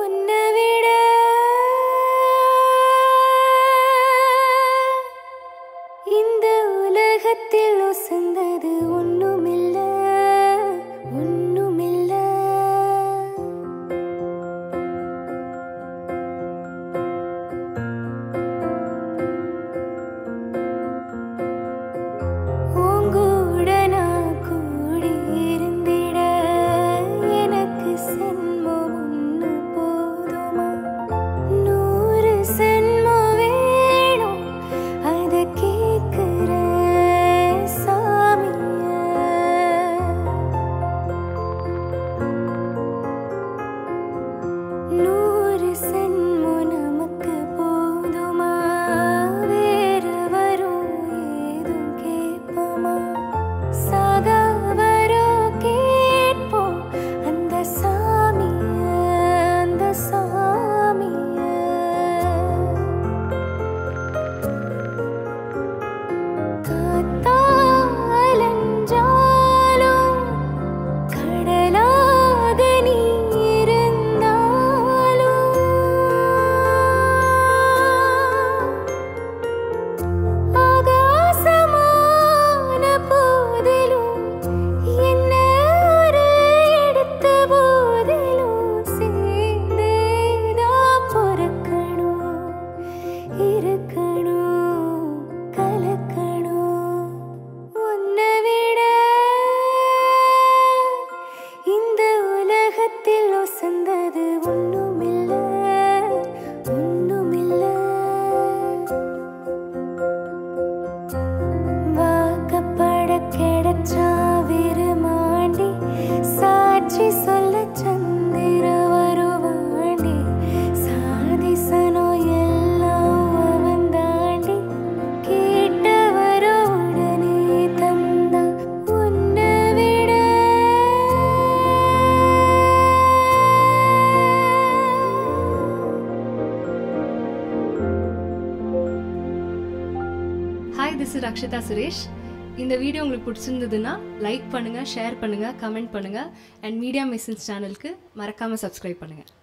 உன்னை விட இந்த உலகத்தில் உசந்தது ஒண்ணுமில்ல ஒண்ணுமில்ல உங்கூட நான் கூடி இருந்திட எனக்கு சென்மம் ஒன்று போதுமா நூறு சென்மம் வேணும் அதை கேட்குற சாமிய நூறு சென்மோ நமக்கு போதுமா வேற வரும் ஏதும் கேட்போமா சாகா வரும் கேட்போம் அந்த சாமிய அந்த சாமிய காத்தாலஞ்சாலும் கடலாக நீ இருந்தாலும் ஆகாசமான போதிலும் என்ன ஒரு எடுத்த போதிலும் சேர்ந்தேதான் பொறுக்கணும் இருக்கணும் கலக்கணும் உன்னை விட இந்த உலகத்தில் ஒசந்தது ஒண்ணுமில்ல ஒண்ணுமில்ல வாக்கப்பட கிடைச்சா விருமாண்டி சாட்சி சொல்ல சந்திர வருவாண்டி சாதிசனோ எல்லாம் அவன் தாண்டி கேட்டவர உடனே தந்தா உன்னை விட hi this is Rakshitha Suresh இந்த வீடியோ உங்களுக்கு பிடிச்சிருந்ததுன்னா லைக் பண்ணுங்கள் ஷேர் பண்ணுங்கள் கமெண்ட் பண்ணுங்கள் அண்ட் மீடியா மெசன்ஸ் சேனலுக்கு மறக்காமல் சப்ஸ்கிரைப் பண்ணுங்கள்